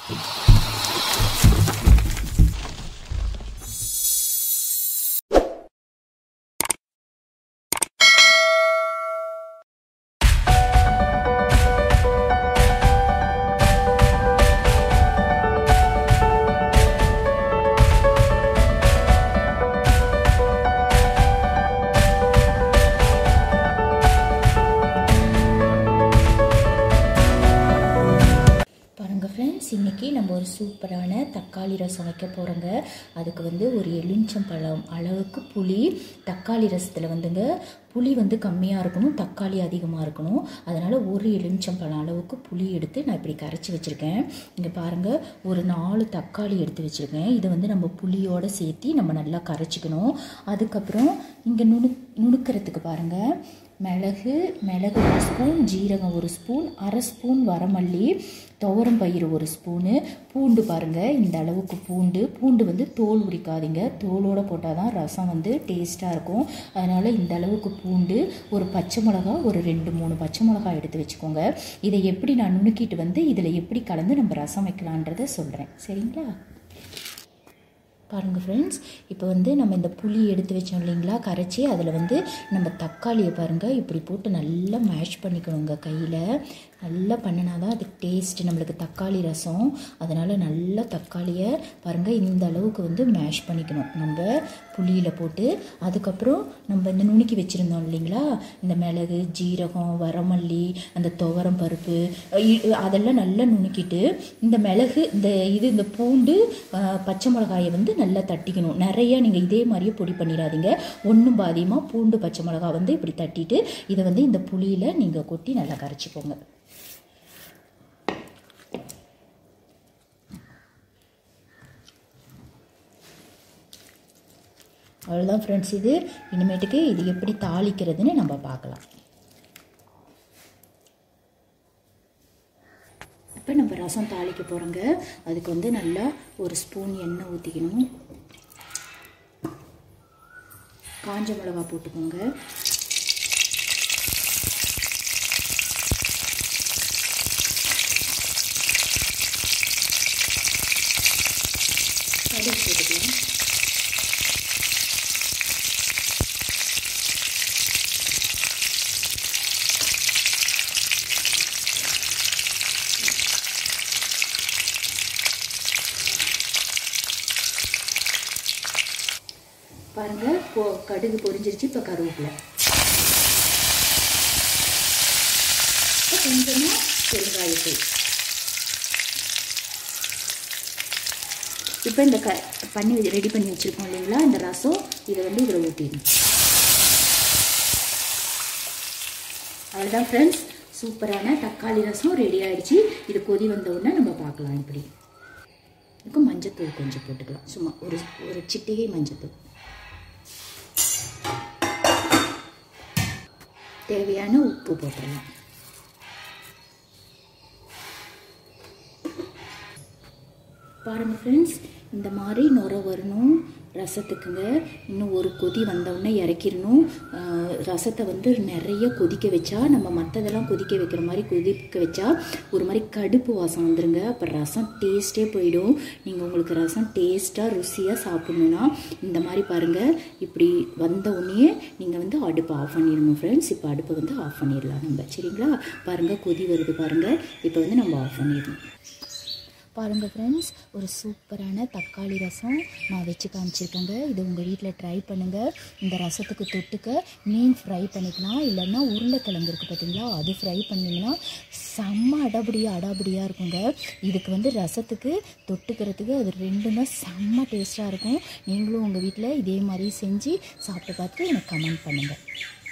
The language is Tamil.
பாருங்கள் ஃப்ரெண்ட்ஸ் இன்றைக்கி நம்ம ஒரு சூப்பரான தக்காளி ரசம் வைக்க போகிறோங்க அதுக்கு வந்து ஒரு எலுமிச்சம்பழம் அளவுக்கு புளி தக்காளி ரசத்தில் வந்துங்க புளி வந்து கம்மியாக இருக்கணும் தக்காளி அதிகமாக இருக்கணும் அதனால் ஒரு எலுமிச்சம்பழம் அளவுக்கு புளி எடுத்து நான் இப்படி கரைச்சி வச்சுருக்கேன் இங்கே பாருங்கள் ஒரு நாலு தக்காளி எடுத்து வச்சுருக்கேன் இதை வந்து நம்ம புளியோடு சேர்த்து நம்ம நல்லா கரைச்சிக்கணும் அதுக்கப்புறம் இங்கே நுணு நுணுக்கிறதுக்கு பாருங்கள் மிளகு மிளகு ஒரு ஸ்பூன் ஜீரகம் ஒரு ஸ்பூன் அரை ஸ்பூன் வரமல்லி துவரம் பயிறு ஒரு ஸ்பூனு பூண்டு பாருங்கள் இந்த அளவுக்கு பூண்டு பூண்டு வந்து தோல் உரிக்காதீங்க தோலோடு போட்டால் தான் ரசம் வந்து டேஸ்ட்டாக இருக்கும் அதனால் இந்த அளவுக்கு பூண்டு ஒரு பச்சை மிளகா ஒரு ரெண்டு மூணு பச்சை மிளகா எடுத்து வச்சுக்கோங்க இதை எப்படி நான் நுணுக்கிட்டு வந்து இதில் எப்படி கலந்து நம்ம ரசம் வைக்கலான்றதை சொல்கிறேன் சரிங்களா பாருங்கள் ஃப்ரெண்ட்ஸ் இப்போ வந்து நம்ம இந்த புளி எடுத்து வச்சோம் இல்லைங்களா கரைச்சி அதில் வந்து நம்ம தக்காளியை பாருங்கள் இப்படி போட்டு நல்லா மேஷ் பண்ணிக்கணுங்க கையில் நல்லா பண்ணினா தான் அதுக்கு டேஸ்ட் நம்மளுக்கு தக்காளி ரசம் அதனால் நல்லா தக்காளியை பாருங்கள் இந்த அளவுக்கு வந்து மேஷ் பண்ணிக்கணும் நம்ம புளியில் போட்டு அதுக்கப்புறம் நம்ம இந்த நுணுக்கி வச்சுருந்தோம் இல்லைங்களா இந்த மிளகு ஜீரகம் வரமல்லி அந்த துவரம் பருப்பு இ- அதெல்லாம் நல்லா நுணுக்கிட்டு இந்த மிளகு இந்த இது இந்த பூண்டு ஆ, பச்சை மிளகாயை வந்து நல்லா தட்டிக்கணும் நிறைய நீங்கள் இதே மாதிரியே பொடி பண்ணிடாதீங்க ஒன்றும் பாதியமாக பூண்டு பச்சை மிளகா வந்து இப்படி தட்டிட்டு இதை வந்து இந்த புளியில் நீங்கள் கொட்டி நல்லா கரைச்சிக்கோங்க அவ்வளோதான் ஃப்ரெண்ட்ஸ் இது இனிமேட்டுக்கு இது எப்படி தாளிக்கிறதுன்னு நம்ம பார்க்கலாம் இப்போ நம்ம ரசம் தாளிக்க போகிறோங்க அதுக்கு வந்து நல்லா ஒரு ஸ்பூன் எண்ணெய் ஊற்றிக்கணும் காஞ்ச மிளகா போட்டுக்கோங்க கடுகு போட்டுக்கலாம் பாருங்க இப்போ கடுகு பொரிஞ்சிருச்சு இப்போ கருவேப்பிலை இப்போ கொஞ்சமாக பெருங்காயத்தூள் இப்போ இந்த க பண்ணி ரெடி பண்ணி வச்சுருக்கோம் இல்லைங்களா இந்த ரசம் இதை வந்து இதில் ஊற்றிடணும் அவ்வளோதான் ஃப்ரெண்ட்ஸ் சூப்பரான தக்காளி ரசம் ரெடி ஆயிடுச்சு இது கொதி வந்த உடனே நம்ம பார்க்கலாம் இப்படி இதுக்கு மஞ்சத்தூள் கொஞ்சம் போட்டுக்கலாம் சும்மா ஒரு ஒரு சிட்டிகை மஞ்சத்தூள் தேவையான உப்பு போட்டுடலாம் பாருங்கள் ஃப்ரெண்ட்ஸ் இந்த மாதிரி நுர வரணும் ரசத்துக்குங்க இன்னும் ஒரு கொதி வந்தவுடனே இறக்கிடணும் ஆஹ் ரசத்தை வந்து நிறைய கொதிக்க வச்சா நம்ம மற்றதெல்லாம் கொதிக்க வைக்கிற மாதிரி கொதிக்க வச்சா ஒரு மாதிரி கடுப்பு வாசம் வந்துருங்க அப்போ ரசம் டேஸ்ட்டே போயிடும் நீங்கள் உங்களுக்கு ரசம் டேஸ்ட்டாக ருசியாக சாப்பிடணுன்னா இந்த மாதிரி பாருங்கள் இப்படி வந்த உடனே நீங்கள் வந்து அடுப்பை ஆஃப் பண்ணிடணும் ஃப்ரெண்ட்ஸ் இப்போ அடுப்பை வந்து ஆஃப் பண்ணிடலாம் நம்ம சரிங்களா பாருங்கள் கொதி வருது பாருங்கள் இப்போ வந்து நம்ம ஆஃப் பண்ணிடணும் பாருங்கள் ஃப்ரெண்ட்ஸ் ஒரு சூப்பரான தக்காளி ரசம் நான் வச்சு காமிச்சிருக்கேங்க இது உங்கள் வீட்டில் ட்ரை பண்ணுங்கள் இந்த ரசத்துக்கு தொட்டுக்க மீன் ஃப்ரை பண்ணிக்கலாம் இல்லைன்னா உருளைக்கிழங்கு இருக்குது பார்த்தீங்களா அது ஃப்ரை பண்ணிங்கன்னா செம்ம அடாபடியாக அடாபடியாக இருக்குங்க இதுக்கு வந்து ரசத்துக்கு தொட்டுக்கிறதுக்கு அது ரெண்டுமே செம்ம டேஸ்ட்டாக இருக்கும் நீங்களும் உங்கள் வீட்டில் இதே மாதிரி செஞ்சு சாப்பிட்டு பார்த்துட்டு எனக்கு கமெண்ட் பண்ணுங்கள்